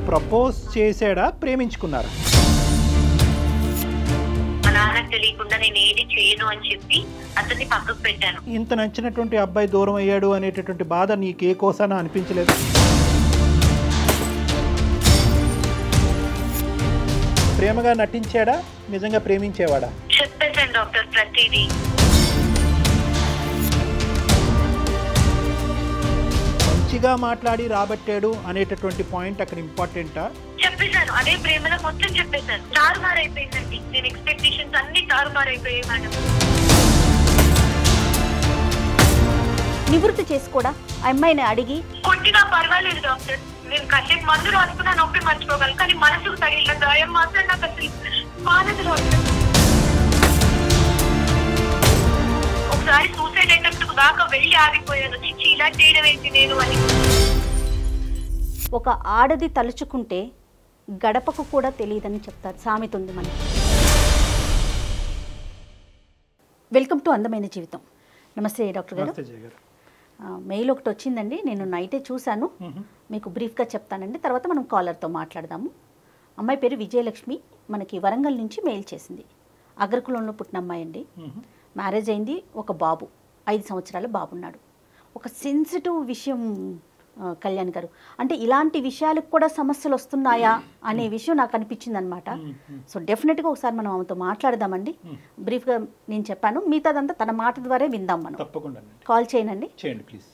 Propose చేసాడా ప్రేమించుకున్నారా మా నాన్నకు తెలియకుండా నేను ఏది చేయను అని చెప్పి అతన్ని పక్కకు పెట్టాను ఇంత నచ్చినటువంటి అబ్బాయి దూరం అయ్యాడు అనేటటువంటి బాధ నీకు ఏ కోసాన అనిపించలేదు ప్రేమగా నటించాడా నిజంగా ప్రేమించేవాడా చెప్పేశాను డాక్టర్ ప్రతిదీ మంచిగా మాట్లాడి రాబట్టాడు అనేటటువంటి పాయింట్ అక్కడ ఇంపార్టెంటా చెప్పేశాను అదే ప్రేమలో మొత్తం చెప్పేశాను తారుమారు అయిపోయిందండి నేను ఎక్స్పెక్టేషన్స్ అన్ని తారుమారు అయిపోయాయి మేడం నివృత్తి చేసుకోడా ఆ అమ్మాయిని అడిగి కొట్టినా పర్వాలేదు డాక్టర్ నేను కాసేపు మందు రాసుకున్నా నొప్పి మర్చిపోగలను కానీ మనసుకు తగిలిన గాయం మాత్రం నాకు అసలు మానదు డాక్టర్ ఒకసారి సూసైడ్ అటెంప్ట్ దాకా వెళ్ళి ఆగిపోయాను చిచ్చి ఇలా చేయడం ఏంటి నేను అని ఒక ఆడది తలుచుకుంటే గడపకు కూడా తెలియదని చెప్తారు సామెత ఉంది మనకి వెల్కమ్ టు అందమైన జీవితం నమస్తే డాక్టర్ గారు నమస్తే జయ గారు ఆ, మెయిల్ ఒకటి వచ్చిందండి నేను నైటే చూశాను మ్మ్. మీకు బ్రీఫ్గా చెప్తానండి తర్వాత మనం కాలర్తో మాట్లాడదాము అమ్మాయి పేరు విజయలక్ష్మి మనకి వరంగల్ నుంచి మెయిల్ చేసింది అగ్రకులంలో పుట్టిన అమ్మాయి అండి మ్మ్. మ్యారేజ్ అయింది ఒక బాబు ఐదు సంవత్సరాల బాబు ఉన్నాడు ఒక సెన్సిటివ్ విషయం ఆ, కళ్యాణ్ గారు అంటే ఇలాంటి విషయాలకు కూడా సమస్యలు వస్తున్నాయా అనే విషయం నాకు అనిపించింది అనమాట సో డెఫినెట్గా ఒకసారి మనం ఆమెతో మాట్లాడదామండి బ్రీఫ్గా నేను చెప్పాను మిగతాదంతా తన మాట ద్వారా విందాం మనం తప్పకుండా కాల్ చేయనండి చేయండి ప్లీజ్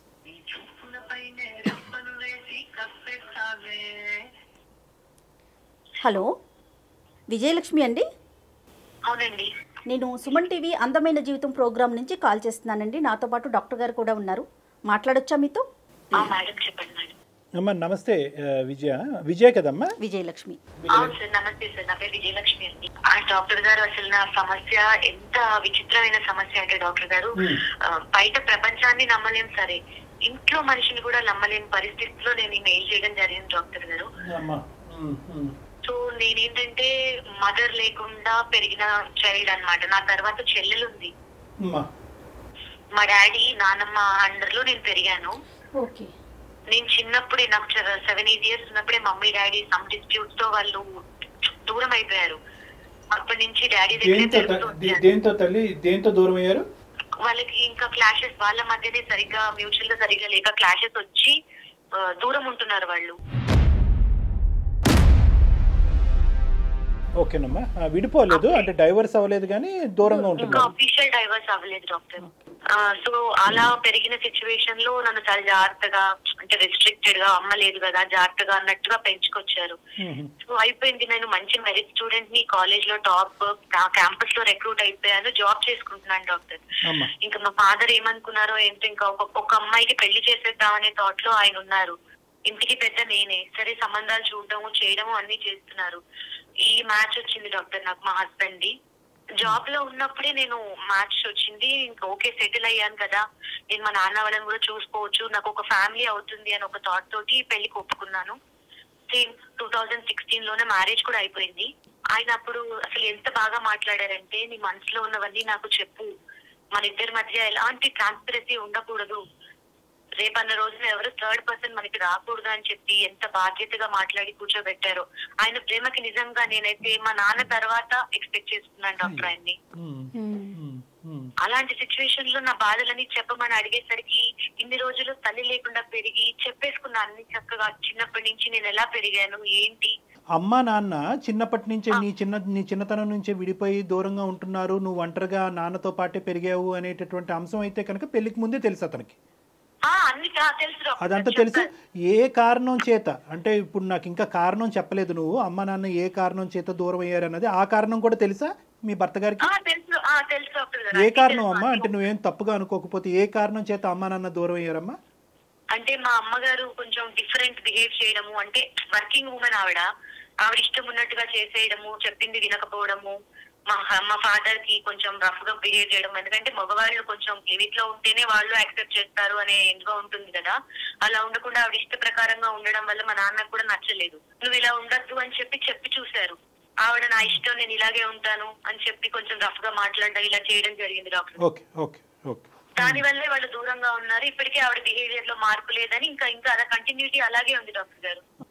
హలో విజయలక్ష్మి అండి అవునండి నేను సుమన్ టీవీ అందమైన జీవితం ప్రోగ్రామ్ నుంచి కాల్ చేస్తున్నానండి నాతో పాటు డాక్టర్ గారు కూడా ఉన్నారు మాట్లాడొచ్చా మీతో ఆ మేడం చెప్పండి మేడం అమ్మా నమస్తే ఆ, విజయ విజయ కదమ్మా విజయలక్ష్మి అవును సార్ నమస్తే సార్ నా పేరు విజయలక్ష్మి అండి ఆ డాక్టర్ గారు అసలు నా సమస్య ఎంత విచిత్రమైన సమస్య అంటే డాక్టర్ గారు Hmm. ఆ, బయట ప్రపంచాన్ని నమ్మలేం సరే ఇంట్లో మనిషిని కూడా నమ్మలేని పరిస్థితిలో నేను ఈ మెయిల్ చేయడం జరిగింది డాక్టర్ గారు అమ్మా మ్మ్. మ్మ్. సో నేనేంటంటే మదర్ లేకుండా పెరిగిన చైల్డ్ అన్నమాట నా తర్వాత చెల్లెలు ఉంది అమ్మా మా డాడీ నానమ్మ అండర్ లో నేను పెరిగాను ఓకే నేను చిన్నప్పుడే నాకు సెవెన్ ఎయిట్ ఇయర్స్ ఉన్నప్పుడే మమ్మీ డాడీ సమ్ డిస్ప్యూట్స్ తో వాళ్ళు దూరం అయిపోయారు అప్పటి నుంచి డాడీ దగ్గరే దేంతో త- పెరుగుతూ దే- వచ్చాను. దేంతో తల్లి దేంతో దూరం అయ్యారు వాళ్ళకి ఇంకా క్లాషెస్ వాళ్ళ మధ్యనే సరిగ్గా మ్యూచువల్ గా సరిగ్గా లేక క్లాషెస్ వచ్చి ఆ, దూరం ఉంటున్నారు వాళ్ళు ఓకేనమ్మా ఆ, విడిపోలేదు అంటే డైవర్స్ అవ్వలేదు కానీ దూరంగా ఇంకా ఉంటున్నారు అఫీషియల్ డైవర్స్ అవ్వలేదు డాక్టర్ సో అలా పెరిగిన సిచ్యువేషన్ లో నన్ను చాలా జాగ్రత్తగా అంటే రెస్ట్రిక్టెడ్ గా అమ్మ లేదు కదా జాగ్రత్తగా అన్నట్టుగా పెంచుకొచ్చారు మ్మ్. సో అయిపోయింది నేను మంచి మెరిట్ స్టూడెంట్ ని కాలేజ్ లో టాప్ క్యాంపస్ లో రిక్రూట్ అయిపోయాను జాబ్ చేసుకుంటున్నాను డాక్టర్ అమ్మా ఇంకా మా ఫాదర్ ఏమనుకున్నారో ఏంటో ఇంకా ఒక ఒక అమ్మాయికి పెళ్లి చేసేద్దాం అనే థాట్ లో ఆయన ఉన్నారు ఇంటికి పెద్ద నేనే సరే సంబంధాలు చూడటము చేయడము అన్ని చేస్తున్నారు ఈ మ్యాచ్ వచ్చింది డాక్టర్ నాకు మా హస్బెండ్ ది జాబ్ లో ఉన్నప్పుడే నేను మ్యాచ్ వచ్చింది ఇంకా ఓకే సెటిల్ అయ్యాను కదా నేను మా నాన్న వాళ్ళని కూడా చూసుకోవచ్చు నాకు ఒక ఫ్యామిలీ అవుతుంది అని ఒక థాట్ తోటి పెళ్లికి ఒప్పుకున్నాను సేమ్ టూ థౌజండ్ సిక్స్టీన్ లోనే మ్యారేజ్ కూడా అయిపోయింది ఆయన అప్పుడు అసలు ఎంత బాగా మాట్లాడారంటే నీ మనసులో ఉన్నవన్నీ నాకు చెప్పు మన ఇద్దరి మధ్య ఎలాంటి ట్రాన్స్పరెన్సీ ఉండకూడదు రేపన్న రోజున ఎవరు థర్డ్ పర్సన్ మనకి రాకూడదు అని చెప్పి ఎంత బాధ్యతగా మాట్లాడి కూర్చోబెట్టారో ఆయన ప్రేమకి నిజంగా నేనైతే మా నాన్న తర్వాత ఎక్స్పెక్ట్ చేస్తున్నాను డాక్టర్ ఆయన్ని మ్మ్. మ్మ్. మ్మ్. మ్మ్. అలాంటి సిచ్యువేషన్ లో నా బాధలని చెప్పమని అడిగేసరికి ఇన్ని రోజులు తల్లి లేకుండా పెరిగి చెప్పేసుకున్నా అన్ని చక్కగా చిన్నప్పటి నుంచి నేను ఎలా పెరిగాను ఏంటి అమ్మ నాన్న చిన్నప్పటి నుంచే నీ చిన్న నీ చిన్నతనం నుంచే విడిపోయి దూరంగా ఉంటున్నారు నువ్వు ఒంటరిగా నాన్నతో పాటే పెరిగావు అనేటటువంటి అంశం అయితే కనుక పెళ్లికి ముందే తెలుసు అతనికి ఆ అన్ని ఆ, తెలుసు డాక్టర్. అదంతా తెలుసు ఏ కారణం చేత అంటే ఇప్పుడు నాకు ఇంకా కారణం చెప్పలేదు నువ్వు అమ్మ నాన్న ఏ కారణం చేత దూరం అయ్యారు అన్నది ఆ కారణం కూడా తెలుసా మీ భర్త గారికి ఆ, తెలుసు ఆ, తెలుసు డాక్టర్ గారు. ఏ అన్ని కారణం తెలుసు. అమ్మా అంటే నువ్వేం తప్పుగా అనుకోకపోతే ఏ కారణం చేత అమ్మ నాన్న దూరం అయ్యారమ్మా అంటే మా అమ్మగారు కొంచెం డిఫరెంట్ బిహేవ్ చేయడము అంటే వర్కింగ్ ఉమెన్ ఆవిడ ఆవిడ ఇష్టం ఉన్నట్టుగా చేసేయడము చెప్పింది వినకపోవడము మా మా ఫాదర్ కి కొంచెం రఫ్ గా బిహేవ్ చేయడం ఎందుకంటే మగవాళ్ళు కొంచెం లిమిట్ లో ఉంటేనే వాళ్ళు యాక్సెప్ట్ చేస్తారు అనే ఎందుగా ఉంటుంది కదా అలా ఉండకుండా ఆవిడ ఇష్ట ప్రకారంగా ఉండడం వల్ల మా నాన్నకు కూడా నచ్చలేదు నువ్వు ఇలా ఉండద్దు అని చెప్పి చెప్పి చూశారు ఆవిడ నా ఇష్టం నేను ఇలాగే ఉంటాను అని చెప్పి కొంచెం రఫ్ గా మాట్లాడడం ఇలా చేయడం జరిగింది డాక్టర్ ఓకే ఓకే ఓకే దాని వల్లే వాళ్ళు దూరంగా ఉన్నారు ఇప్పటికే ఆవిడ బిహేవియర్ లో మార్పు లేదని ఇంకా ఇంకా అలా కంటిన్యూటీ అలాగే ఉంది డాక్టర్ గారు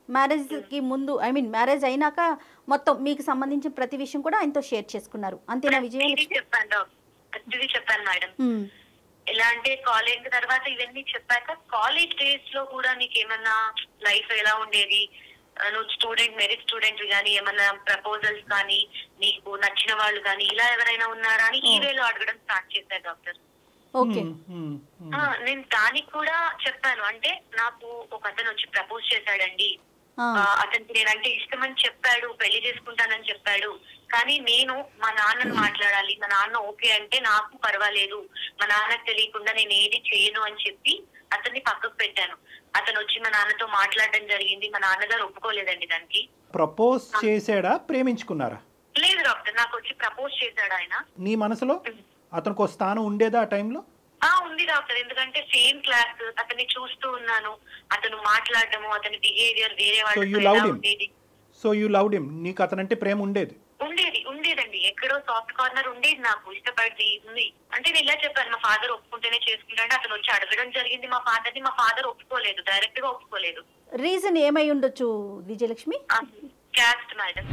మ్యారేజ్కి ముందు ఐ మీన్ మ్యారేజ్ అయినాక మొత్తం మీకు సంబంధించిన ప్రతి విషయం కూడా ఆయనతో షేర్ చేసుకున్నారు అంతేనా ఇది విజయలక్ష్మి చెప్పాను డాక్టర్ ప్రతిదీ చెప్పాను మేడం ఉమ్, ఎలా అంటే కాలేజ్ తర్వాత ఇవన్నీ చెప్పాక కాలేజ్ డేస్ లో కూడా నీకు ఏమన్నా లైఫ్ ఎలా ఉండేది ఆ, నువ్వు స్టూడెంట్ మెరిట్ స్టూడెంట్ కానీ ఏమన్నా ప్రపోజల్స్ కానీ నీకు నచ్చిన వాళ్ళు కానీ ఇలా ఎవరైనా ఉన్నారా అని ఈ వేలో అడగడం స్టార్ట్ చేశారు డాక్టర్ ఓకే ఉమ్, ఉమ్, ఉమ్. ఆ, నేను దానికి కూడా చెప్పాను అంటే నాకు ఒక అతను వచ్చి ప్రపోజ్ చేశాడండి ఆ, ఆ, అతనికి నేనంటే ఇష్టమని చెప్పాడు పెళ్లి చేసుకుంటానని చెప్పాడు కానీ నేను మా నాన్నని మాట్లాడాలి మా నాన్న ఓకే అంటే నాకు పర్వాలేదు మా నాన్నకు తెలియకుండా నేను ఏది చేయను అని చెప్పి అతన్ని పక్కకు పెట్టాను అతను వచ్చి మా నాన్నతో మాట్లాడడం జరిగింది మా నాన్నగారు ఒప్పుకోలేదండి దానికి ప్రపోజ్ చేసాడా ప్రేమించుకున్నారా లేదు డాక్టర్ నాకు వచ్చి ప్రపోజ్ చేశాడు ఆయన నీ మనసులో అతనికి ఒక స్థానం ఉండేదా ఆ టైంలో ఆ ఉంది డాక్టర్ ఎందుకంటే సేమ్ క్లాస్ అతన్ని చూస్తూ ఉన్నాను అతను మాట్లాడడము అతని బిహేవియర్ వేరే So వాళ్ళతో you ఎలా loved him? ఉండేది సో యూ లవ్డ్ హిమ్ నీకు అతనంటే ప్రేమ ఉండేది ఉండేది ఉండేదండి ఎక్కడో సాఫ్ట్ కార్నర్ ఉండేది నాకు ఇష్టపడి ఉంది అంటే నేను ఇలా చెప్పాను మా ఫాదర్ ఒప్పుకుంటేనే చేసుకుంటాను అతను వచ్చి అడగడం జరిగింది మా ఫాదర్ ని మా ఫాదర్ ఒప్పుకోలేదు డైరెక్ట్ గా ఒప్పుకోలేదు రీజన్ ఏమై ఉండొచ్చు Vijayalakshmi caste madam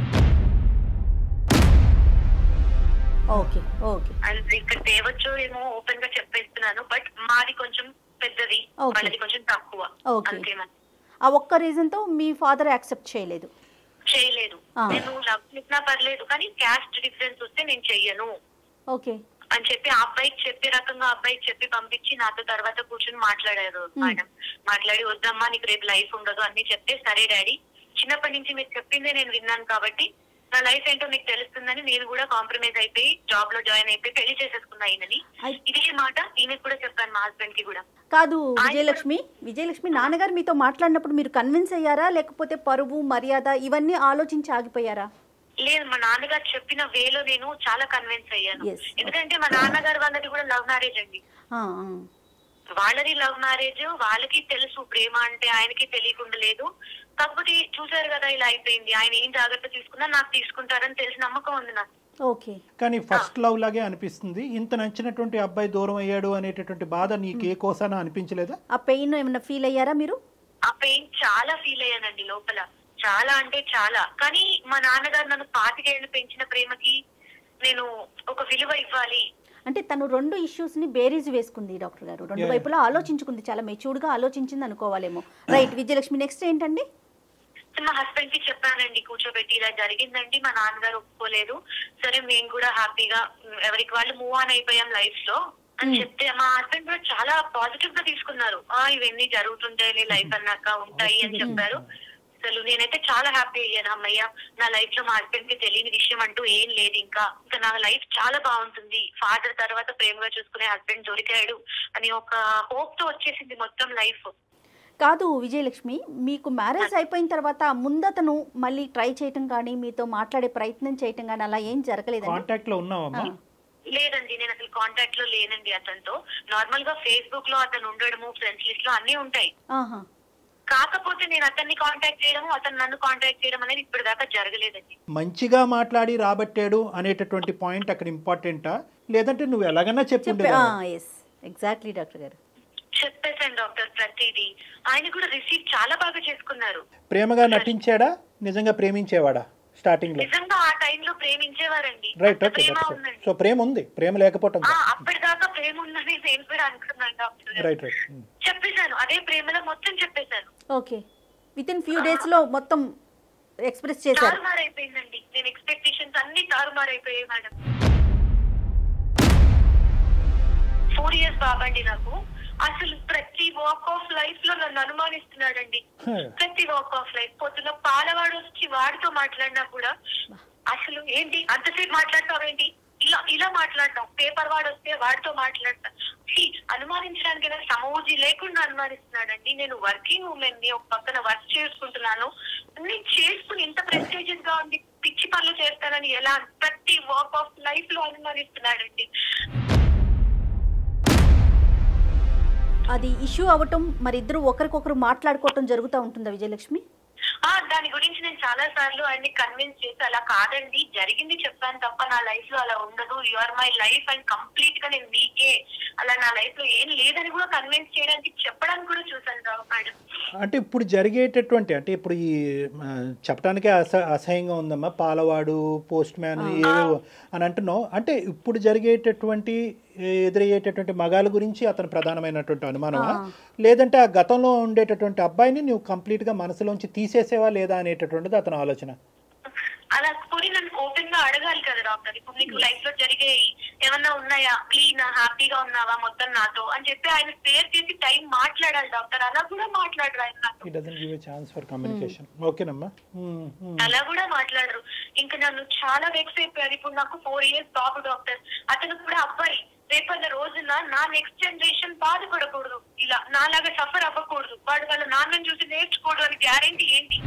okay okay and ఇక్కడ తేవచ్చో ఏమో ఓపెన్ గా చెప్పేస్తున్నాను బట్ మాది కొంచెం పెద్దది Okay. వాళ్ళది కొంచెం తక్కువ Okay. అంతేమని ఆ ఒక్క రీజన్తో మీ ఫాదర్ యాక్సెప్ట్ చేయలేదు చేయలేదు ఆ. నేను లవ్ చేసినా పర్లేదు కానీ క్యాస్ట్ డిఫరెన్స్ వస్తే నేను చెయ్యను ఓకే అని చెప్పి ఆ అబ్బాయికి చెప్పే రకంగా ఆ అబ్బాయికి చెప్పి పంపించి నాతో తర్వాత కూర్చొని మాట్లాడారు మేడం మాట్లాడి వద్దమ్మా నీకు రేపు లైఫ్ ఉండదు అన్ని చెప్తే సరే డాడీ చిన్నప్పటి నుంచి మీరు చెప్పిందే నేను విన్నాను కాబట్టి నా లైఫ్ ఏంటో మీకు తెలుస్తుందని నేను కూడా కాంప్రమైజ్ అయిపోయి జాబ్ లో జాయిన్ అయిపోయి పెళ్లి చేసేసుకున్నా ఈయనని అయ్- ఇదే మాట ఈయనకి కూడా చెప్పాను మా హస్బెండ్ కి కూడా కాదు విజయలక్ష్మి విజయలక్ష్మి నాన్నగారు మీతో మాట్లాడినప్పుడు మీరు కన్విన్స్ అయ్యారా లేకపోతే పరువు మర్యాద ఇవన్నీ ఆలోచించి ఆగిపోయారా లేదు మా నాన్నగారు చెప్పిన వేలో నేను చాలా కన్విన్స్ అయ్యాను Yes. ఎందుకంటే మా నాన్నగారు వాళ్ళది కూడా లవ్ మ్యారేజ్ అండి ఆ, ఆ. వాళ్ళది లవ్ మ్యారేజ్ వాళ్ళకి తెలుసు ప్రేమ అంటే ఆయనకి తెలియకుండా లేదు కాకపోతే చూసారు కదా ఇలా అయిపోయింది ఆయన ఏం జాగ్రత్త తీసుకున్నా నాకు తీసుకుంటారని తెలిసి నమ్మకం ఉంది నాకు ఓకే కానీ ఫస్ట్ లవ్ లాగే అనిపిస్తుంది ఇంత నచ్చినటువంటి అబ్బాయి దూరం అయ్యాడు అనేటటువంటి బాధ నీకు ఏ కోసాన అనిపించలేదా ఆ పెయిన్ ఏమైనా ఫీల్ అయ్యారా మీరు ఆ పెయిన్ చాలా ఫీల్ అయ్యానండి లోపల చాలా అంటే చాలా కానీ మా నాన్నగారు నన్ను పాతికేళ్లు పెంచిన ప్రేమకి నేను ఒక విలువ ఇవ్వాలి అంటే తను రెండు ఇష్యూస్ ని బేరీజ్ వేసుకుంది డాక్టర్ గారు రెండు Yeah. వైపులా ఆలోచించుకుంది చాలా మెచ్యూర్డ్ గా ఆలోచించింది అనుకోవాలేమో రైట్ విజయలక్ష్మి నెక్స్ట్ ఏంటండి మా హస్బెండ్ కి చెప్పానండి కూర్చోబెట్టి ఇలా జరిగిందండి మా నాన్నగారు ఒప్పుకోలేదు సరే మేము కూడా హ్యాపీగా ఉమ్, ఎవరికి వాళ్ళు మూవ్ ఆన్ అయిపోయాం లైఫ్ లో అని Hmm. చెప్తే మా హస్బెండ్ కూడా చాలా పాజిటివ్ గా తీసుకున్నారు ఆ ఇవన్నీ జరుగుతుంటాయి లైఫ్ అన్నాక ఉంటాయి అని చెప్పారు అసలు నేనైతే చాలా హ్యాపీ అయ్యాను అమ్మయ్య నా లైఫ్ లో మా హస్బెండ్ కి తెలియని విషయం అంటూ ఏం లేదు ఇంకా ఇంకా నా లైఫ్ చాలా బాగుంటుంది ఫాదర్ తర్వాత ప్రేమగా చూసుకునే హస్బెండ్ దొరికాడు అని ఒక హోప్ తో వచ్చేసింది మొత్తం లైఫ్ కాదు విజయలక్ష్మి మీకు మ్యారేజ్ అయిపోయిన తర్వాత ముందతను మళ్ళీ ట్రై చేయటం కానీ మీతో మాట్లాడే ప్రయత్నం చేయటం కానీ అలా ఏం జరగలేదండి కాంటాక్ట్ లో ఉన్నావమ్మా ఆ. లేదండి నేను అసలు కాంటాక్ట్ లో లేనండి అతనితో నార్మల్ గా ఫేస్బుక్ లో అతను ఉండడము ఫ్రెండ్స్ లిస్ట్ లో అన్ని ఉంటాయి ఆహా కాకపోతే నేను అతన్ని కాంటాక్ట్ చేయడము అతను నన్ను కాంటాక్ట్ చేయడం అనేది ఇప్పటిదాకా జరగలేదండి మంచిగా మాట్లాడి రాబట్టాడు అనేటటువంటి పాయింట్ అక్కడ ఇంపార్టెంటా లేదంటే నువ్వు ఎలాగన్నా చెప్పే చెప్పుండేదా ఎస్ ఎగ్జాక్ట్లీ డాక్టర్ గారు చెప్పేశాను డాక్టర్ ప్రతిదీ ఆయన కూడా రిసీవ్ చాలా బాగా చేసుకున్నారు ప్రేమగా నటించాడా నిజంగా ప్రేమించేవాడా స్టార్టింగ్ లో నిజంగా ఆ టైంలో ప్రేమించేవారండి రైట్ అంత ఓకే ప్రేమ ఉందండి సో ప్రేమ ఉంది ప్రేమ లేకపోవటం ఆ, అప్పటిదాకా ప్రేమ ఉందని నేను కూడా అనుకున్నాను డాక్టర్ గారు. రైట్ రైట్ చెప్పేశాను అదే ప్రేమలో మొత్తం చెప్పేశాను okay within few days లో మొత్తం ఎక్స్ప్రెస్ చేశారు తారుమారు అయిపోయిందండి నేను ఎక్స్పెక్టేషన్స్ అన్ని తారుమారు అయిపోయాయి మేడం ఫోర్ ఇయర్స్ బాబండి నాకు అసలు ప్రతి వాక్ ఆఫ్ లైఫ్ లో నన్ను అనుమానిస్తున్నాడండి ప్రతి వాక్ ఆఫ్ లైఫ్ పొద్దున పాలవాడు వచ్చి వాడితో మాట్లాడినా కూడా అసలు ఏంటి అంతసేపు మాట్లాడతావేంటి ఇలా ఇలా మాట్లాడతాం పేపర్ వాడు వస్తే వాడితో మాట్లాడతాం ఛీ, అనుమానించడానికి ఏదైనా సమూజీ లేకుండా అనుమానిస్తున్నాడండి నేను వర్కింగ్ ఉమెన్ ని ఒక పక్కన వర్క్ చేసుకుంటున్నాను నేను చేసుకుని ఇంత ప్రెస్టేజియస్ గా ఉంది పిచ్చి పనులు చేస్తానని ఎలా ప్రతి వాక్ ఆఫ్ లైఫ్ లో అనుమానిస్తున్నాడండి అది ఇష్యూ అవ్వటం మరి ఇద్దరు ఒకరికొకరు మాట్లాడుకోవటం జరుగుతూ ఉంటుందా విజయలక్ష్మి ఆ దాని గురించి నేను చాలా సార్లు ఆయన్ని కన్విన్స్ చేసి అలా కాదండి జరిగింది చెప్పాను తప్ప నా లైఫ్ లో అలా ఉండదు you are my life and complete గా నేను మీకే అలా నా లైఫ్ లో ఏం లేదని కూడా కన్విన్స్ చేయడానికి చెప్పడానికి కూడా చూసాను రావు మేడం అంటే ఇప్పుడు జరిగేటటువంటి అంటే ఇప్పుడు ఈ ఆ, చెప్పడానికే అస అసహ్యంగా ఉందమ్మా పాలవాడు పోస్ట్ మ్యాన్ ఏవేవో అని అంటున్నావు అంటే ఇప్పుడు జరిగేటటువంటి ఏ, ఎదురయ్యేటటువంటి మగాల గురించి అతను ప్రధానమైనటువంటి అనుమానమా లేదంటే ఆ గతంలో ఉండేటటువంటి అబ్బాయిని నువ్వు కంప్లీట్గా మనసులోంచి తీసేసేవా లేదా అనేటటువంటిది అతని ఆలోచన అలా పోనీ నన్ను ఓపెన్ గా అడగాలి కదా డాక్టర్ ఇప్పుడు నీకు లైఫ్ లో జరిగే ఏమన్నా ఉన్నాయా క్లీన్ హ్యాపీగా ఉన్నావా మొత్తం నాతో అని చెప్పి ఆయన స్పేర్ చేసి టైం మాట్లాడాలి డాక్టర్ అలా కూడా మాట్లాడరు ఆయన నాతో it doesn't give a chance for communication ఓకేనమ్మా ఉమ్, ఉమ్. అలా కూడా మాట్లాడరు ఇంకా నన్ను చాలా వెక్స్ అయిపోయారు ఇప్పుడు నాకు ఫోర్ ఇయర్స్ బాబు డాక్టర్ అతను కూడా అబ్బాయి రేపన్న రోజున నా నెక్స్ట్ జనరేషన్ బాధపడకూడదు ఇలా నాలాగా సఫర్ అవ్వకూడదు వాడు వాళ్ళ నాన్నని చూసి నేర్చుకోవడం అని గ్యారంటీ ఏంటి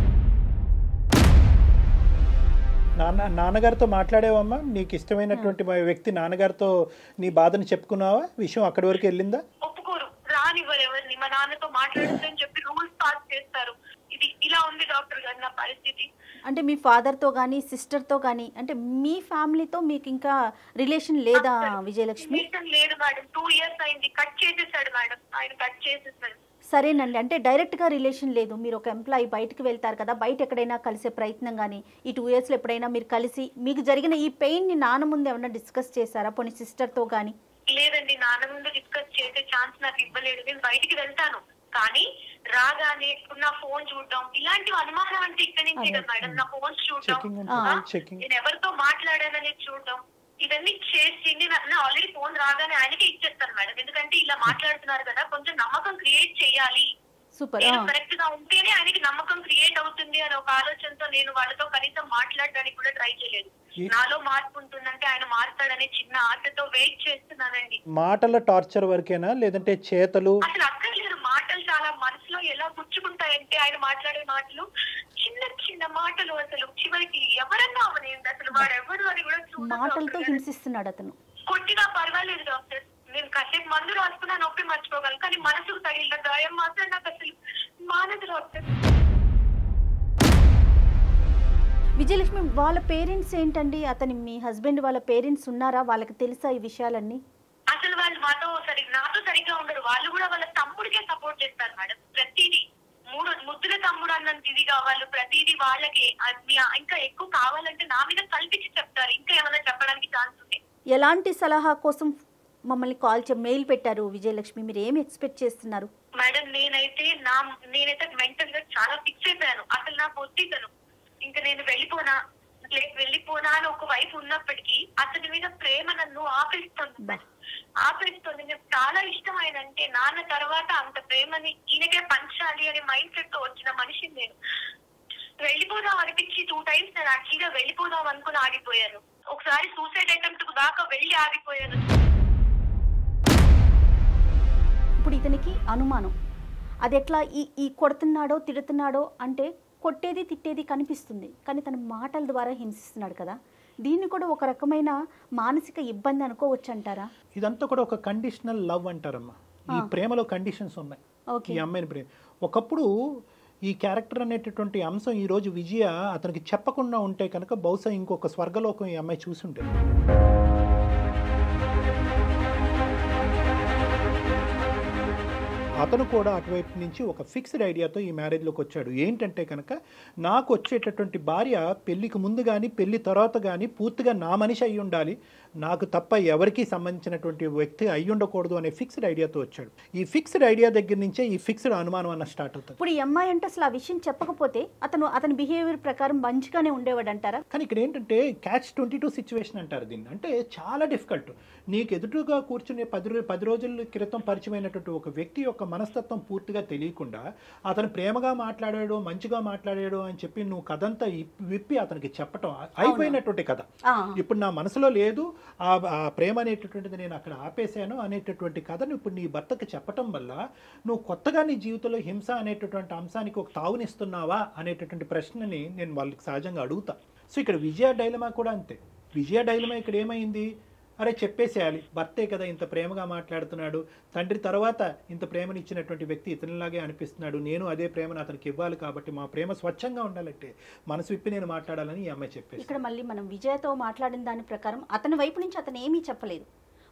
నాన్న నాన్నగారితో మాట్లాడేవమ్మా నీకు ఇష్టమైనటువంటి వ్యక్తి నాన్నగారితో నీ బాధను చెప్పుకున్నావా విషయం అక్కడి వరకు వెళ్ళిందా ఒప్పుకోరు రానివ్వరు ఎవరిని మా నాన్నతో మాట్లాడొద్దని చెప్పి రూల్స్ పాస్ చేస్తారు ఇది ఇలా ఉంది డాక్టర్ గారు నా పరిస్థితి అంటే మీ ఫాదర్తో కానీ సిస్టర్తో కానీ అంటే మీ ఫ్యామిలీతో మీకు ఇంకా రిలేషన్ లేదా విజయలక్ష్మి రిలేషన్ లేదు మేడం టూ ఇయర్స్ అయింది కట్ చేసేసాడు మేడం ఆయన కట్ చేసేసాడు సరేనండి అంటే డైరెక్ట్గా రిలేషన్ లేదు మీరు ఒక ఎంప్లాయీ బయటకు వెళ్తారు కదా బయట ఎక్కడైనా కలిసే ప్రయత్నం కానీ ఈ టూ ఇయర్స్లో ఎప్పుడైనా మీరు కలిసి మీకు జరిగిన ఈ పెయిన్ని నాన్న ముందు ఏమైనా డిస్కస్ చేశారా పోనీ సిస్టర్తో కానీ లేదండి నాన్న ముందు డిస్కస్ చేసే ఛాన్స్ నాకు ఇవ్వలేదు నేను బయటికి వెళ్తాను కానీ రాగానే ఇప్పుడు నా ఫోన్ చూడడం ఇలాంటివి అనుమానం అంటే ఇక్కడి నుంచే కదా మేడం నా ఫోన్స్ చూడడం చెకింగ్ ఆ. ఉంటుంది చెకింగ్ నేను ఎవరితో మాట్లాడాననేది చూడడం ఇవన్నీ చేసి నేను ఆల్రెడీ ఫోన్ రాగానే ఆయనకే ఇచ్చేస్తాను మేడం ఎందుకంటే ఇలా మాట్లాడుతున్నారు కదా కొంచెం నమ్మకం క్రియేట్ చేయాలి సూపర్ నేను కరెక్ట్ గా ఉంటేనే ఆయనకి నమ్మకం క్రియేట్ అవుతుంది అనే ఒక ఆలోచనతో నేను వాళ్ళతో కనీసం మాట్లాడడానికి కూడా ట్రై చేయలేదు ఏ- నాలో మార్పు ఉంటుందంటే ఆయన మారుతాడనే చిన్న ఆశతో వెయిట్ చేస్తున్నానండి మాటల టార్చర్ వరకేనా లేదంటే చేతలు అసలు అక్కర్లేదు మాటలు చాలా మనసులో ఎలా గుచ్చుకుంటాయంటే ఆయన మాట్లాడే మాటలు చిన్న చిన్న మాటలు అసలు చివరికి ఎవరన్నా అవనేది అసలు వాడు ఎవరు అని కూడా చూడదు మాటలతో డాక్టర్ గారు. హింసిస్తున్నాడు అతను కొట్టినా పర్వాలేదు డాక్టర్ నేను కాసేపు మందు రాసుకున్నా నొప్పి మర్చిపోగలను కానీ మనసుకు తగిలిన గాయం మాత్రం నాకు అసలు మానదు డాక్టర్ విజయలక్ష్మి వాళ్ళ పేరెంట్స్ ఏంటండి అతని మీ హస్బెండ్ వాళ్ళ పేరెంట్స్ ఉన్నారా వాళ్ళకి తెలుసా ఈ విషయాలన్నీ అసలు వాళ్ళు మాతో సరి నాతో సరిగ్గా ఉండరు వాళ్ళు కూడా వాళ్ళ తమ్ముడికే సపోర్ట్ చేస్తారు మేడం ప్రతిదీ మూడు ముద్దుల తమ్ముడు అన్నంత ఇదిగా వాళ్ళు ప్రతిదీ వాళ్ళకి అది ఇంకా ఎక్కువ కావాలంటే నా మీద కల్పించి చెప్తారు ఇంకా ఏమైనా చెప్పడానికి ఛాన్స్ ఉంది ఎలాంటి సలహా కోసం మమ్మల్ని కాల్ చే మెయిల్ పెట్టారు విజయలక్ష్మి మీరు ఏమి ఎక్స్పెక్ట్ చేస్తున్నారు మేడం నేనైతే నా నేనైతే మెంటల్ గా చాలా ఫిక్స్ అయిపోయాను అసలు నాకు వద్దితను ఇంకా నేను వెళ్ళిపోనా లే- వెళ్ళిపోనా అని ఒక వైపు ఉన్నప్పటికీ అతని మీద ప్రేమ నన్ను ఆపేస్తుంది బా. ఆపేస్తుంది నాకు చాలా ఇష్టం ఆయన అంటే నాన్న తర్వాత అంత ప్రేమని ఈయనకే పంచాలి అనే మైండ్ సెట్ తో వచ్చిన మనిషిని నేను వెళ్ళిపోదాం అనిపించి టూ టైమ్స్ నేను యాక్చువల్గా వెళ్ళిపోదాం అనుకుని ఆగిపోయాను ఒకసారి సూసైడ్ అటెంప్ట్ దాకా వెళ్ళి ఆగిపోయాను ఇప్పుడు ఇతనికి అనుమానం అది ఎట్లా ఈ ఈ కొడుతున్నాడో తిడుతున్నాడో అంటే కొట్టేది తిట్టేది కనిపిస్తుంది కానీ తన మాటల ద్వారా హింసిస్తున్నాడు కదా దీన్ని కూడా ఒక రకమైన మానసిక ఇబ్బంది అనుకోవచ్చు అంటారా ఇదంతా కూడా ఒక కండిషనల్ లవ్ అంటారమ్మా ఈ ప్రేమలో కండిషన్స్ ఉన్నాయి ఓకే ఈ అమ్మాయిని ప్రేమ ఒకప్పుడు ఈ క్యారెక్టర్ అనేటటువంటి అంశం ఈ రోజు విజయ అతనికి చెప్పకుండా ఉంటే కనుక బహుశా ఇంకొక స్వర్గలోకం ఈ అమ్మాయి చూసుంటే అతను కూడా అటువైపు నుంచి ఒక ఫిక్స్డ్ ఐడియాతో ఈ మ్యారేజ్లోకి వచ్చాడు ఏంటంటే కనుక నాకు వచ్చేటటువంటి భార్య పెళ్లికి ముందు కానీ పెళ్లి తర్వాత కానీ పూర్తిగా నా మనిషి అయి ఉండాలి నాకు తప్ప ఎవరికీ సంబంధించినటువంటి వ్యక్తి అయి ఉండకూడదు అనే ఫిక్స్డ్ ఐడియాతో వచ్చాడు ఈ ఫిక్స్డ్ ఐడియా దగ్గర నుంచే ఈ ఫిక్స్డ్ అనుమానం అన్న స్టార్ట్ అవుతుంది ఇప్పుడు ఈ అమ్మాయి అంటే అసలు ఆ విషయం చెప్పకపోతే అతను అతని బిహేవియర్ ప్రకారం మంచిగానే ఉండేవాడు అంటారా కానీ ఇక్కడ ఏంటంటే క్యాచ్ ట్వంటీ టూ సిచ్యువేషన్ అంటారు దీన్ని అంటే చాలా డిఫికల్ట్ నీకు ఎదురుగా కూర్చునే పది రో పది రోజుల క్రితం పరిచయమైనటువంటి ఒక వ్యక్తి యొక్క మనస్తత్వం పూర్తిగా తెలియకుండా అతను ప్రేమగా మాట్లాడాడు మంచిగా మాట్లాడాడు అని చెప్పి నువ్వు కథంతా ఇప్- విప్పి అతనికి చెప్పటం అయిపోయినటువంటి కథ ఆ, ఇప్పుడు నా మనసులో లేదు ఆ ఆ ప్రేమ అనేటటువంటిది నేను అక్కడ ఆపేశాను అనేటటువంటి కథను ఇప్పుడు నీ భర్తకు చెప్పటం వల్ల నువ్వు కొత్తగా నీ జీవితంలో హింస అనేటటువంటి అంశానికి ఒక తావునిస్తున్నావా అనేటటువంటి ప్రశ్నని నేను వాళ్ళకి సహజంగా అడుగుతా సో ఇక్కడ విజయ డైలమా కూడా అంతే విజయ డైలమా ఇక్కడ ఏమైంది అరే చెప్పేసేయాలి భర్తే కదా ఇంత ప్రేమగా మాట్లాడుతున్నాడు తండ్రి తర్వాత ఇంత ప్రేమనిచ్చినటువంటి వ్యక్తి ఇతనిలాగే అనిపిస్తున్నాడు నేను అదే ప్రేమను అతనికి ఇవ్వాలి కాబట్టి మా ప్రేమ స్వచ్ఛంగా ఉండాలంటే మనసు విప్పి నేను మాట్లాడాలని ఈ అమ్మాయి చెప్పేసి ఇక్కడ మళ్ళీ మనం విజయతో మాట్లాడిన దాని ప్రకారం అతని వైపు నుంచి అతను ఏమీ చెప్పలేదు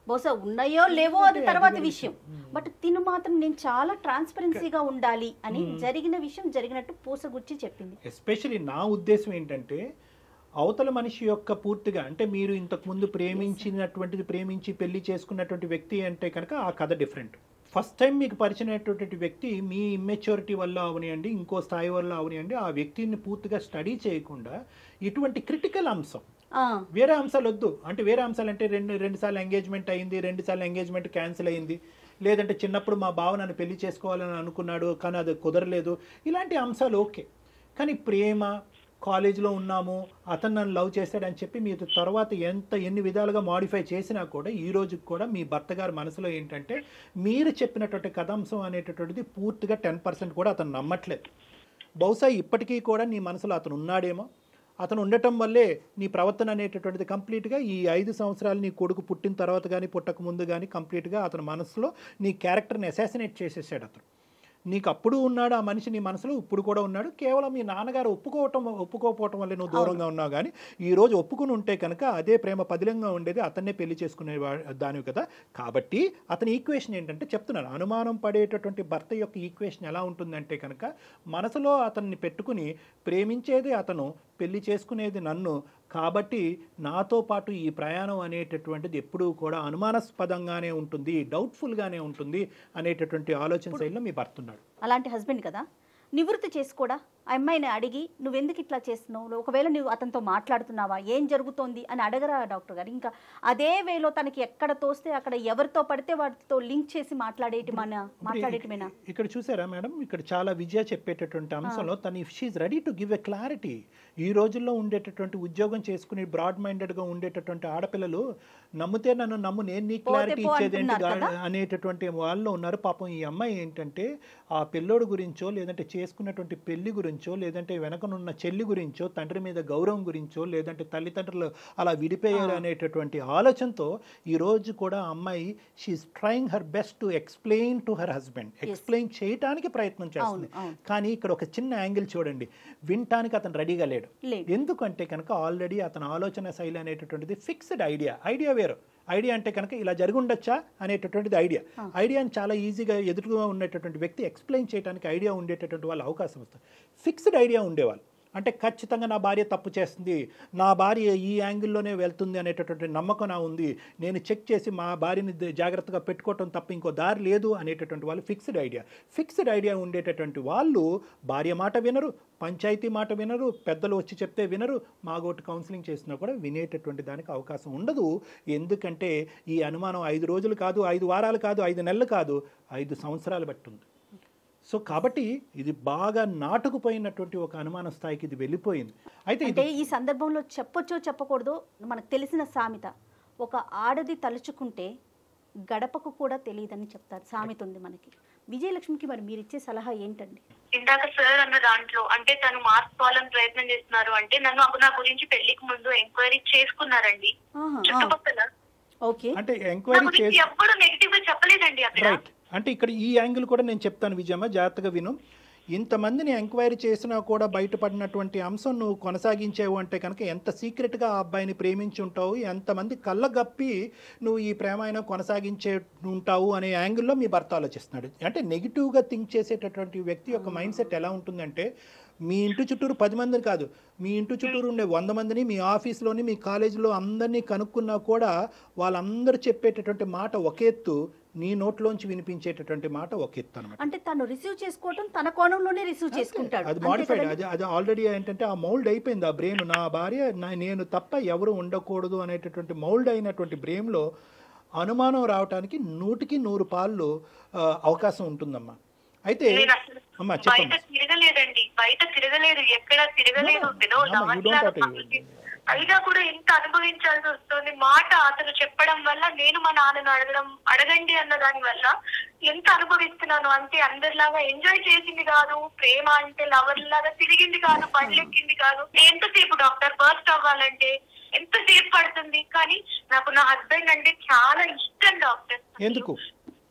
బహుశా ఉన్నాయో లేవో అది తర్వాత విషయం బట్ తిను మాత్రం నేను చాలా ట్రాన్స్పరెన్సీగా ఉండాలి అని జరిగిన విషయం జరిగినట్టు పూసగుచ్చి చెప్పింది ఎస్పెషలీ నా ఉద్దేశం ఏంటంటే అవతల మనిషి యొక్క పూర్తిగా అంటే మీరు ఇంతకు ముందు ప్రేమించినటువంటిది ప్రేమించి పెళ్లి చేసుకున్నటువంటి వ్యక్తి అంటే కనుక ఆ కథ డిఫరెంట్ ఫస్ట్ టైం మీకు పరిచయమైనటువంటి వ్యక్తి మీ ఇమ్మెచ్యూరిటీ వల్ల అవనియండి ఇంకో స్థాయి వల్ల అవనియండి ఆ వ్యక్తిని పూర్తిగా స్టడీ చేయకుండా ఇటువంటి క్రిటికల్ అంశం ఆ, వేరే అంశాలు వద్దు అంటే వేరే అంశాలు అంటే రెండు రెండు సార్లు ఎంగేజ్మెంట్ అయింది రెండు సార్లు ఎంగేజ్మెంట్ క్యాన్సిల్ అయింది లేదంటే చిన్నప్పుడు మా బావ నన్ను పెళ్లి చేసుకోవాలని అనుకున్నాడు కానీ అది కుదరలేదు ఇలాంటి అంశాలు ఓకే కానీ ప్రేమ కాలేజీలో ఉన్నాము అతను నన్ను లవ్ చేశాడని చెప్పి మీరు తర్వాత ఎంత ఎన్ని విధాలుగా మాడిఫై చేసినా కూడా ఈ రోజుకి కూడా మీ భర్త గారి మనసులో ఏంటంటే మీరు చెప్పినటువంటి కథాంశం అనేటటువంటిది పూర్తిగా టెన్ పర్సెంట్ కూడా అతను నమ్మట్లేదు బహుశా ఇప్పటికీ కూడా నీ మనసులో అతను ఉన్నాడేమో అతను ఉండటం వల్లే నీ ప్రవర్తన అనేటటువంటిది కంప్లీట్గా ఈ ఐదు సంవత్సరాలు నీ కొడుకు పుట్టిన తర్వాత కానీ పుట్టక ముందు కానీ కంప్లీట్గా అతని మనసులో నీ క్యారెక్టర్ని అసాసినేట్ చేసేసాడు అతను నీకు అప్పుడు ఉన్నాడు ఆ మనిషి నీ మనసులో ఇప్పుడు కూడా ఉన్నాడు కేవలం మీ నాన్నగారు ఒప్పుకోవటం ఒప్పుకోకపోవటం వల్ల నువ్వు దూరంగా ఉన్నావు కానీ ఈ రోజు ఒప్పుకుని ఉంటే కనుక అదే ప్రేమ పదిలంగా ఉండేది అతన్నే పెళ్లి చేసుకునే దానివి కదా కాబట్టి అతని ఈక్వేషన్ ఏంటంటే చెప్తున్నాను అనుమానం పడేటటువంటి భర్త యొక్క ఈక్వేషన్ ఎలా ఉంటుందంటే కనుక మనసులో అతన్ని పెట్టుకుని ప్రేమించేది అతను పెళ్లి చేసుకునేది నన్ను కాబట్టి నాతో పాటు ఈ ప్రయాణం అనేటటువంటిది ఎప్పుడూ కూడా అనుమానాస్పదంగానే ఉంటుంది డౌట్ఫుల్గానే ఉంటుంది అనేటటువంటి ఆలోచన శైలిలో మీ భర్త ఉన్నాడు అలాంటి హస్బెండ్ కదా నివృత్తి చేసుకోడా ఆ అమ్మాయిని అడిగి నువ్వెందుకు ఇట్లా చేస్తున్నావు నువ్వు ఒకవేళ నువ్వు అతనితో మాట్లాడుతున్నావా ఏం జరుగుతోంది అని అడగరా డాక్టర్ గారు ఇంకా అదే వేలో తనకి ఎక్కడ తోస్తే అక్కడ ఎవరితో పడితే వాటితో లింక్ చేసి మాట్లాడేటి మన మాట్లాడేటమేనా ఇక్కడ చూసారా మేడం ఇక్కడ చాలా విజయ చెప్పేటటువంటి అంశంలో తను if she ready to give a clarity ఈ రోజుల్లో ఉండేటటువంటి ఉద్యోగం చేసుకుని బ్రాడ్ మైండెడ్గా ఉండేటటువంటి ఆడపిల్లలు నమ్మితే నన్ను నమ్ము నేను నీ క్లారిటీ పో ఇచ్చేది ఏంటి అంటున్నారు గా- అనేటటువంటి వాళ్ళు ఉన్నారు పాపం ఈ అమ్మాయి ఏంటంటే ఆ పిల్లోడు గురించో లేదంటే చేసుకున్నటువంటి పెళ్లి గురించో లేదంటే వెనకనున్న చెల్లి గురించో తండ్రి మీద గౌరవం గురించో లేదంటే తల్లిదండ్రులు అలా విడిపోయారు అనేటటువంటి ఆలోచనతో ఈ రోజు కూడా ఆ అమ్మాయి she's trying her best to explain to her husband explain చేయటానికి ప్రయత్నం చేస్తుంది అవును. కానీ ఇక్కడ ఒక చిన్న యాంగిల్ చూడండి వినటానికి అతను రెడీగా లేడు లేడు. ఎందుకంటే కనుక ఆల్రెడీ అతని ఆలోచన శైలి అనేటటువంటిది ఫిక్స్డ్ ఐడియా ఐడియా వేరు ఐడియా అంటే కనుక ఇలా జరిగి ఉండొచ్చా అనేటటువంటిది ఐడియా ఐడియాని చాలా ఈజీగా ఎదురుగా ఉండేటటువంటి వ్యక్తి ఎక్స్ప్లెయిన్ చేయడానికి ఐడియా ఉండేటటువంటి వాళ్ళ అవకాశం వస్తుంది ఫిక్స్డ్ ఐడియా ఉండేవాళ్ళు అంటే ఖచ్చితంగా నా భార్య తప్పు చేస్తుంది నా భార్య ఈ యాంగిల్లోనే వెళ్తుంది అనేటటువంటి నమ్మకం నా ఉంది నేను చెక్ చేసి మా భార్యని ద- జాగ్రత్తగా పెట్టుకోవటం తప్ప ఇంకో దారి లేదు అనేటటువంటి వాళ్ళు ఫిక్స్డ్ ఐడియా ఫిక్స్డ్ ఐడియా ఉండేటటువంటి వాళ్ళు భార్య మాట వినరు పంచాయతీ మాట వినరు పెద్దలు వచ్చి చెప్తే వినరు మాగోటి కౌన్సిలింగ్ చేసినా కూడా వినేటటువంటి దానికి అవకాశం ఉండదు ఎందుకంటే ఈ అనుమానం ఐదు రోజులు కాదు ఐదు వారాలు కాదు ఐదు నెలలు కాదు ఐదు సంవత్సరాలు బట్టి ఉంది సో కాబట్టి ఇది బాగా నాటుకుపోయినటువంటి ఒక అనుమాన స్థాయికి ఇది వెళ్ళిపోయింది అయితే అంటే ఇది ఈ సందర్భంలో చెప్పొచ్చో చెప్పకూడదో మనకు తెలిసిన సామెత ఒక ఆడది తలుచుకుంటే గడపకు కూడా తెలియదని చెప్తారు సామెత ఉంది మనకి విజయలక్ష్మికి మరి మీరు ఇచ్చే సలహా ఏంటండి ఇందాక సార్ అన్న దాంట్లో అంటే తను మార్చుకోవాలని ప్రయత్నం చేస్తున్నారు అంటే నన్ను నా గురించి పెళ్లికి ముందు ఎంక్వైరీ చేసుకున్నారండి ఆహా, ఆ, చుట్టుపక్కల ఓకే అంటే నా ఎంక్వైరీ గురించి చేసి ఎవ్వరు నెగిటివ్ గా చెప్పలేదండి అక్కడ రైట్ అంటే ఇక్కడ ఈ యాంగిల్ కూడా నేను చెప్తాను విజయమ్మ జాగ్రత్తగా విను ఇంతమందిని ఎంక్వైరీ చేసినా కూడా బయటపడినటువంటి అంశం నువ్వు కొనసాగించావు అంటే కనుక ఎంత సీక్రెట్గా ఆ అబ్బాయిని ప్రేమించి ఉంటావు ఎంతమంది కళ్ళగప్పి నువ్వు ఈ ప్రేమాయణ కొనసాగించే ఉంటావు అనే యాంగిల్లో మీ భర్త ఆలోచిస్తున్నాడు అంటే నెగిటివ్గా థింక్ చేసేటటువంటి వ్యక్తి యొక్క మైండ్ సెట్ ఎలా ఉంటుందంటే మీ ఇంటి చుట్టూరు పది మందిని కాదు మీ ఇంటి చుట్టూరు ఉండే వంద మందిని మీ ఆఫీస్లోని మీ కాలేజీలో అందరినీ కనుక్కున్నా కూడా వాళ్ళందరూ చెప్పేటటువంటి మాట ఒక ఎత్తు నీ నోట్లోంచి వినిపించేటటువంటి మాట ఒక ఎత్తు అనమాట అంటే తను రిసీవ్ చేసుకోవటం తన కోణంలోనే రిసీవ్ చేసుకుంటాడు అది అంతే మాడిఫైడ్ కదండి? అది అది ఆల్రెడీ ఏంటంటే ఆ మౌల్డ్ అయిపోయింది ఆ బ్రెయిన్ నా భార్య నా- నేను తప్ప ఎవరు ఉండకూడదు అనేటటువంటి మౌల్డ్ అయినటువంటి బ్రెయిన్లో అనుమానం రావడానికి నూటికి నూరు పాళ్ళు ఆ, అవకాశం ఉంటుందమ్మా అయితే నేను అసలు అమ్మా బయట చెప్పమ్మా తిరగలేదండి బయట తిరగలేదు ఎక్కడ తిరగలేదు No, no. పిలో No, no, you don't have to- పనులకి. అయినా కూడా ఎంత అనుభవించాల్సి వస్తుంది మాట అతను చెప్పడం వల్ల నేను మా నాన్నను అడగడం అడగండి అన్న దాని వల్ల ఎంత అనుభవిస్తున్నాను అంటే అందరిలాగా ఎంజాయ్ చేసింది కాదు ప్రేమ అంటే లవర్ లాగా తిరిగింది కాదు పళ్ళెక్కింది కాదు ఎంతసేపు డాక్టర్ బర్స్ట్ అవ్వాలంటే ఎంతసేపు పడుతుంది కానీ నాకు నా హస్బెండ్ అంటే చాలా ఇష్టం డాక్టర్ ఎందుకు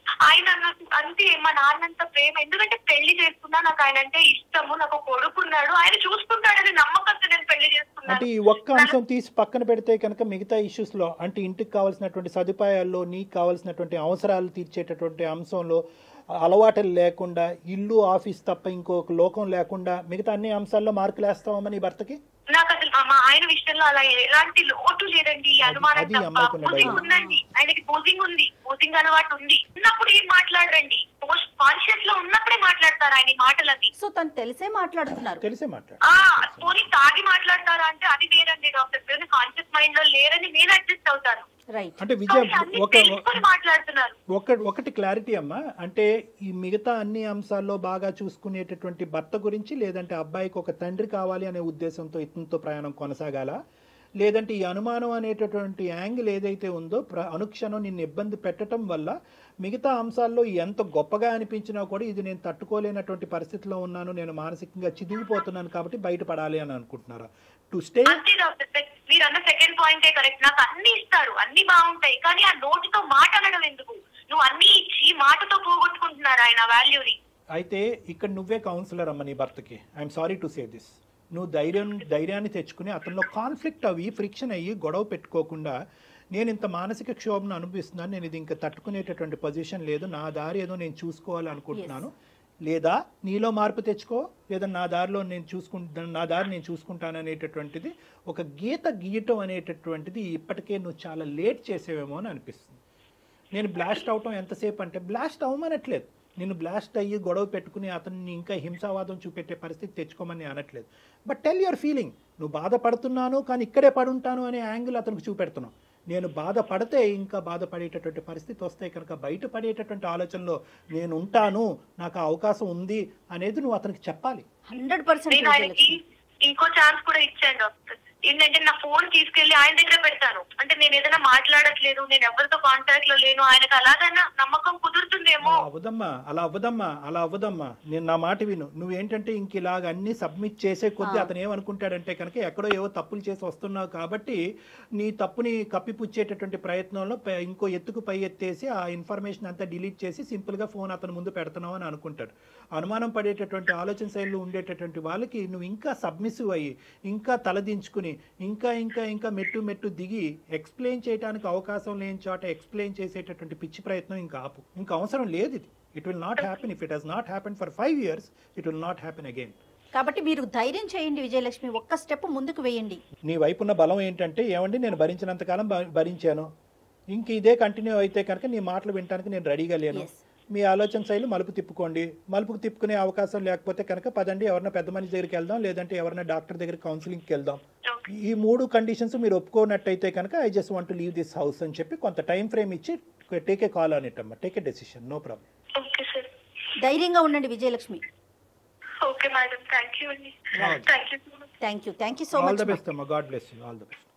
ఆయన నాకు అంతే మా నాన్నంత ప్రేమ ఎందుకంటే పెళ్లి చేసుకున్నా నాకు ఆయన అంటే ఇష్టము నాకు ఒక కొడుకున్నాడు ఆయన చూసుకుంటాడని నమ్మకంతో నేను పెళ్లి అంటే చేసుకున్నాను ఈ ఒక్క అంశం తీసి పక్కన పెడితే కనుక మిగతా ఇష్యూస్ లో అంటే ఇంటికి కావాల్సినటువంటి సదుపాయాల్లో నీకు కావాల్సినటువంటి అవసరాలు తీర్చేటటువంటి అంశంలో అలవాటులు లేకుండా ఇల్లు ఆఫీస్ తప్ప ఇంకొక లోకం లేకుండా మిగతా అన్ని అంశాల్లో మార్కులు వేస్తావమ్మా నీ భర్తకి నాకు అసలు ఆ మా ఆయన విషయంలో అలా ఎలాంటి లోటు లేదండి ఈ అనుమానం అది తప్ప అమ్మాయికున్న బూజింగ్ ధైర్యం. ఉందండి ఆయనకి బూజింగ్ ఉంది బూజింగ్ అలవాటు ఉంది ఉన్నప్పుడు ఏం మాట్లాడరండి పోస్ట్ కాన్షియస్ లో ఉన్నప్పుడే మాట్లాడతారు ఆయన ఈ మాటలన్నీ సో తను తెలిసే మాట్లాడుతున్నారు తెలిసే మాట్లాడు ఆ పోనీ తాగి మాట్లాడతారా అంటే అది వేరండి డాక్టర్ గారు కాన్షియస్ మైండ్ లో లేరని నేను అడ్జస్ట్ అవుతాను రైట్ అంటే విజయ్ కానీ అన్ని ఒక తెలుసుకొని మాట్లాడుతున్నారు ఒక ఒకటి క్లారిటీ అమ్మా అంటే ఈ మిగతా అన్ని అంశాల్లో బాగా చూసుకునేటటువంటి భర్త గురించి లేదంటే అబ్బాయికి ఒక తండ్రి కావాలి అనే ఉద్దేశంతో ఇతనితో ప్రయాణం కొనసాగాల లేదంటే ఈ అనుమానం అనేటటువంటి యాంగిల్ ఏదైతే ఉందో ప్ర అనుక్షణం నిన్ను ఇబ్బంది పెట్టడం వల్ల మిగతా అంశాల్లో ఎంత గొప్పగా అనిపించినా కూడా ఇది నేను తట్టుకోలేనటువంటి పరిస్థితిలో ఉన్నాను నేను మానసికంగా చిదిగిపోతున్నాను కాబట్టి బయటపడాలి అని అనుకుంటున్నారా టు స్టే అంతే డాక్టర్ సెక్- మీరు అన్న సెకండ్ పాయింటే కరెక్ట్ నాకు అన్ని ఇస్తారు అన్ని బాగుంటాయి కానీ ఆ నోటితో మాట అనడం ఎందుకు నువ్వు అన్ని ఇచ్చి మాటతో పోగొట్టుకుంటున్నారు ఆయన వాల్యూని అయితే ఇక్కడ నువ్వే కౌన్సిలర్ అమ్మ నీ భర్తకి I'm sorry to say this నువ్వు ధైర్యం ధైర్యాన్ని తెచ్చుకుని అతనిలో కాన్ఫ్లిక్ట్ అవి ఫ్రిక్షన్ అయ్యి గొడవ పెట్టుకోకుండా నేను ఇంత మానసిక క్షోభను అనుభవిస్తున్నాను నేను ఇది ఇంకా తట్టుకునేటటువంటి పొజిషన్ లేదు నా దారి ఏదో నేను చూసుకోవాలి అనుకుంటున్నాను లేదా నీలో మార్పు తెచ్చుకో లేదా నా దారిలో నేను చూసుకుంటాను నా దారి నేను చూసుకుంటాను అనేటటువంటిది ఒక గీత గీయటం అనేటటువంటిది ఇప్పటికే నువ్వు చాలా లేట్ చేసేవేమో అని అనిపిస్తుంది నేను బ్లాస్ట్ అవటం ఎంతసేపు అంటే బ్లాస్ట్ అవ్వమనట్లేదు నేను బ్లాస్ట్ అయ్యి గొడవ పెట్టుకుని అతన్ని ఇంకా హింసావాదం చూపెట్టే పరిస్థితి తెచ్చుకోమని అనట్లేదు బట్ టెల్ యువర్ ఫీలింగ్ నువ్వు బాధపడుతున్నాను కానీ ఇక్కడే పడుంటాను అనే యాంగిల్ అతనికి చూపెడుతున్నావు నేను బాధపడితే ఇంకా బాధపడేటటువంటి పరిస్థితి వస్తే కనుక బయటపడేటటువంటి ఆలోచనలో నేను ఉంటాను నాకు ఆ అవకాశం ఉంది అనేది నువ్వు అతనికి చెప్పాలి హండ్రెడ్ పర్సెంట్ నేను ఆయనకి ఇంకో ఛాన్స్ కూడా ఇచ్చాను డాక్టర్ ఏంటంటే నా ఫోన్ తీసుకెళ్లి ఆయన దగ్గర పెడతాను అంటే నేను ఏదైనా మాట్లాడట్లేదు నేను ఎవరితో కాంటాక్ట్ లో లేను ఆయనకు అలాగైనా నమ్మకం కుదురుతుందేమో అలా అవ్వదమ్మా అలా అవ్వదమ్మా అలా అవ్వదమ్మా నేను నా మాట విను నువ్వేంటంటే ఇంక ఇలాగ అన్ని సబ్మిట్ చేసే కొద్దీ అతను ఏమనుకుంటాడంటే కనుక ఎక్కడో ఏవో తప్పులు చేసి వస్తున్నావు కాబట్టి నీ తప్పుని కప్పిపుచ్చేటటువంటి ప్రయత్నంలో పై- ఇంకో ఎత్తుకు పై ఎత్తేసి ఆ ఇన్ఫర్మేషన్ అంతా డిలీట్ చేసి సింపుల్గా ఫోన్ అతని ముందు పెడుతున్నావు అని అనుకుంటాడు అనుమానం పడేటటువంటి ఆలోచన శైలిలో ఉండేటటువంటి వాళ్ళకి నువ్వు ఇంకా సబ్మిసివ్ అయ్యి ఇంకా తలదించుకుని ఇంకా ఇంకా ఇంకా మెట్టు మెట్టు దిగి ఎక్స్ప్లెయిన్ చేయడానికి అవకాశం లేని చోట ఎక్స్ప్లెయిన్ చేసేటటువంటి పిచ్చి ప్రయత్నం ఇంకా ఆపు ఇంకా అవసరం లేదు ఇది it will not happen if it has not happen for five years it will not happen again కాబట్టి మీరు ధైర్యం చేయండి విజయలక్ష్మి ఒక్క స్టెప్ ముందుకు వేయండి నీ వైపు ఉన్న బలం ఏంటంటే ఏమండి నేను భరించినంతకాలం భ- భరించాను ఇంక ఇదే కంటిన్యూ అయితే కనుక నీ మాటలు వినడానికి నేను రెడీగా లేను Yes. మీ ఆలోచన శైలి మలుపు తిప్పుకోండి మలుపుకు తిప్పుకునే అవకాశం లేకపోతే కనుక పదండి ఎవరైనా పెద్ద మనిషి దగ్గరికి వెళ్దాం లేదంటే ఎవరైనా డాక్టర్ దగ్గర కౌన్సిలింగ్కి వెళ్దాం Okay. ఈ మూడు కండిషన్స్ మీరు ఒప్పుకోనట్టయితే కనుక I just want leave this house అని చెప్పి కొంత టైం ఫ్రేమ్ ఇచ్చి టేక్ ఏ కాల్ అని అమ్మా take a decision no problem okay sir ధైర్యంగా ఉండండి Vijayalakshmi okay madam thank you అండి Right. Thank you so much thank you thank you so all much the best అమ్మా God bless you all the best